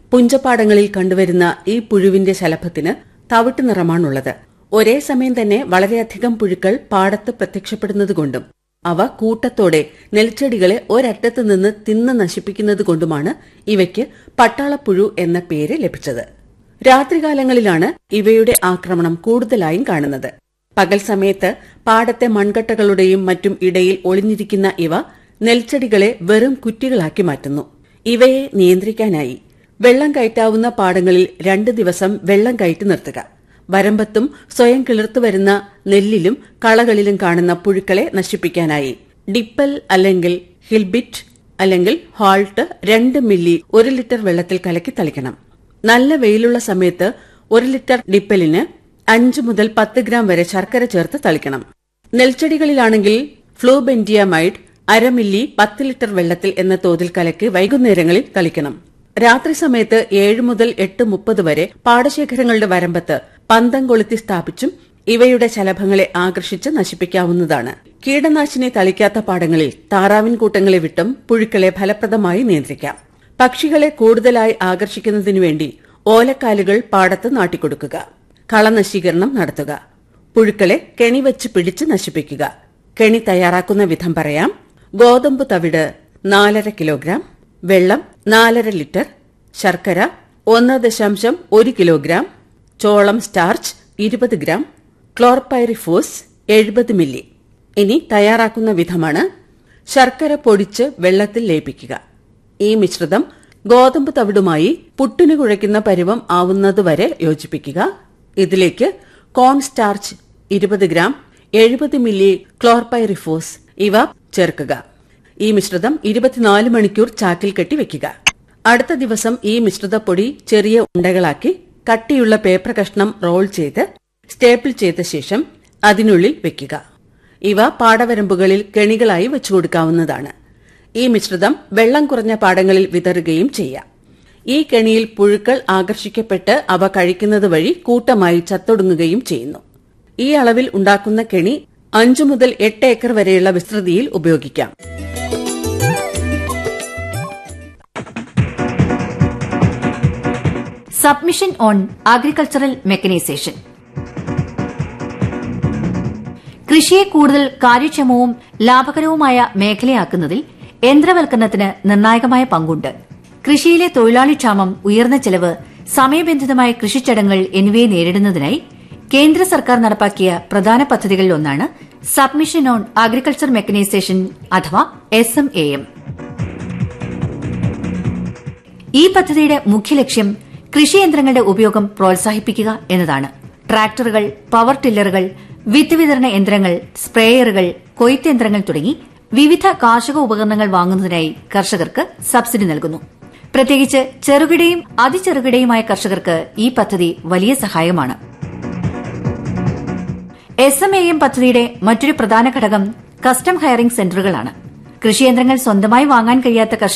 പുഞ്ചപ്പാടങ്ങളിൽ കണ്ടുവരുന്ന ഈ പുഴുവിന്റെ ശലഭത്തിന് തവിട്ട് നിറമാണുള്ളത് ഒരേ സമയം തന്നെ വളരെയധികം പുഴുക്കൾ പാടത്ത് പ്രത്യക്ഷപ്പെടുന്നതുകൊണ്ടും അവ കൂട്ടത്തോടെ നെൽച്ചെടികളെ ഒരറ്റത്ത് നിന്ന് തിന്ന് നശിപ്പിക്കുന്നതുകൊണ്ടുമാണ് ഇവയ്ക്ക് പട്ടാളപ്പുഴു എന്ന പേര് ലഭിച്ചത് രാത്രികാലങ്ങളിലാണ് ഇവയുടെ ആക്രമണം കൂടുതലായും കാണുന്നത് പകൽ സമയത്ത് പാടത്തെ മൺകട്ടകളുടെയും മറ്റും ഇടയിൽ ഒളിഞ്ഞിരിക്കുന്ന ഇവ നെൽച്ചെടികളെ വെറും കുറ്റികളാക്കി മാറ്റുന്നു ഇവയെ നിയന്ത്രിക്കാനായി വെള്ളം കയറ്റാവുന്ന പാടങ്ങളിൽ രണ്ട് ദിവസം വെള്ളം കയറ്റി നിർത്തുക വരമ്പത്തും സ്വയം കിളിർത്തു വരുന്ന നെല്ലിലും കളകളിലും കാണുന്ന പുഴുക്കളെ നശിപ്പിക്കാനായി ഡിപ്പൽ അല്ലെങ്കിൽ ഹിൽബിറ്റ് അല്ലെങ്കിൽ ഹാൾട്ട് രണ്ട് മില്ലി ഒരു ലിറ്റർ വെള്ളത്തിൽ കലക്കി തളിക്കണം നല്ല വെയിലുള്ള സമയത്ത് ഒരു ലിറ്റർ ഡിപ്പലിന് അഞ്ച് മുതൽ പത്ത് ഗ്രാം വരെ ശർക്കര ചേർത്ത് തളിക്കണം നെൽച്ചെടികളിലാണെങ്കിൽ ഫ്ലൂബെൻഡിയമൈഡ് അരമില്ലി പത്ത് ലിറ്റർ വെള്ളത്തിൽ എന്ന തോതിൽ കലക്കി വൈകുന്നേരങ്ങളിൽ തളിക്കണം രാത്രി സമയത്ത് ഏഴ് മുതൽ എട്ട് മുപ്പത് വരെ പാടശേഖരങ്ങളുടെ വരമ്പത്ത് പന്തം കൊളുത്തി സ്ഥാപിച്ചും ഇവയുടെ ശലഭങ്ങളെ ആകർഷിച്ച് നശിപ്പിക്കാവുന്നതാണ് കീടനാശിനി തളിക്കാത്ത പാടങ്ങളിൽ താറാവിൻ കൂട്ടങ്ങളെ വിട്ടും പുഴുക്കളെ ഫലപ്രദമായി നിയന്ത്രിക്കാം പക്ഷികളെ കൂടുതലായി ആകർഷിക്കുന്നതിനു വേണ്ടി ഓലക്കാലുകൾ പാടത്ത് നാട്ടിക്കൊടുക്കുക കളനശീകരണം നടത്തുക പുഴുക്കളെ കെണി വെച്ച് പിടിച്ച് നശിപ്പിക്കുക കെണി തയ്യാറാക്കുന്ന വിധം പറയാം ഗോതമ്പ് തവിട് നാലര കിലോഗ്രാം വെള്ളം നാലര ലിറ്റർ ശർക്കര ഒന്ന് ദശാംശം ഒരു കിലോഗ്രാം ചോളം സ്റ്റാർച്ച് ഇരുപത് ഗ്രാം ക്ലോർപൈറിഫോസ് എഴുപത് മില്ലി ഇനി തയ്യാറാക്കുന്ന വിധമാണ് ശർക്കര പൊടിച്ച് വെള്ളത്തിൽ ലയിപ്പിക്കുക ഈ മിശ്രിതം ഗോതമ്പ് തവിടുമായി പുട്ടിന് കുഴയ്ക്കുന്ന പരുവം ആവുന്നതുവരെ യോജിപ്പിക്കുക ഇതിലേക്ക് കോൺ സ്റ്റാർച്ച് ഇരുപത് ഗ്രാം എഴുപത് മില്ലി ക്ലോർപൈറിഫോസ് ഇവ ചേർക്കുക ഈ മിശ്രിതം ഇരുപത്തിനാല് മണിക്കൂർ ചാക്കിൽ കെട്ടി വെക്കുക അടുത്ത ദിവസം ഈ മിശ്രിതപ്പൊടി ചെറിയ ഉണ്ടകളാക്കി കട്ടിയുള്ള പേപ്പർ കഷ്ണം റോൾ ചെയ്ത് സ്റ്റേപ്പിൾ ചെയ്ത ശേഷം അതിനുള്ളിൽ വെക്കുക ഇവ പാടവരമ്പുകളിൽ കെണികളായി വെച്ചുകൊടുക്കാവുന്നതാണ് ഈ മിശ്രിതം വെള്ളം കുറഞ്ഞ പാടങ്ങളിൽ വിതറുകയും ചെയ്യാം ഈ കെണിയിൽ പുഴുക്കൾ ആകർഷിക്കപ്പെട്ട് അവ കഴിക്കുന്നത് വഴി കൂട്ടമായി ചത്തൊടുങ്ങുകയും ചെയ്യുന്നു ഈ അളവിൽ ഉണ്ടാക്കുന്ന കെണി അഞ്ചു മുതൽ എട്ട് ഏക്കർ വരെയുള്ള വിസ്തൃതിയിൽ ഉപയോഗിക്കാം സബ്മിഷൻ ഓൺ അഗ്രികൾച്ചറൽ മെക്കനൈസേഷൻ കൃഷിയെ കൂടുതൽ കാര്യക്ഷമവും ലാഭകരവുമായ മേഖലയാക്കുന്നതിൽ യന്ത്രവൽക്കരണത്തിന് നിർണായകമായ പങ്കുണ്ട് കൃഷിയിലെ തൊഴിലാളിക്ഷാമം ഉയർന്ന ചെലവ് സമയബന്ധിതമായ കൃഷിച്ചടങ്ങൾ എന്നിവയെ നേരിടുന്നതിനായി കേന്ദ്ര സർക്കാർ നടപ്പാക്കിയ പ്രധാന പദ്ധതികളിലൊന്നാണ് സബ്മിഷൻ ഓൺ അഗ്രികൾച്ചർ മെക്കനൈസേഷൻ അഥവാ എസ് എം എ എം ഈ പദ്ധതിയുടെ മുഖ്യ ലക്ഷ്യം കൃഷിയന്ത്രങ്ങളുടെ ഉപയോഗം പ്രോത്സാഹിപ്പിക്കുക എന്നതാണ് ട്രാക്ടറുകൾ പവർ ടില്ലറുകൾ വിത്ത് വിതരണ യന്ത്രങ്ങൾ സ്പ്രേയറുകൾ കൊയ്ത്ത് യന്ത്രങ്ങൾ തുടങ്ങി വിവിധ കാർഷിക ഉപകരണങ്ങൾ വാങ്ങുന്നതിനായി കർഷകർക്ക് സബ്സിഡി നൽകുന്നു പ്രത്യേകിച്ച് ചെറുകിടയും അതിചെറുകിടയുമായ കർഷകർക്ക് ഈ പദ്ധതി വലിയ സഹായമാണ് എസ് എം എ എം പദ്ധതിയുടെ മറ്റൊരു പ്രധാന ഘടകം കസ്റ്റം ഹയറിംഗ് സെന്ററുകളാണ് കൃഷിയന്ത്രങ്ങൾ സ്വന്തമായി വാങ്ങാൻ കഴിയാത്ത കർഷകർ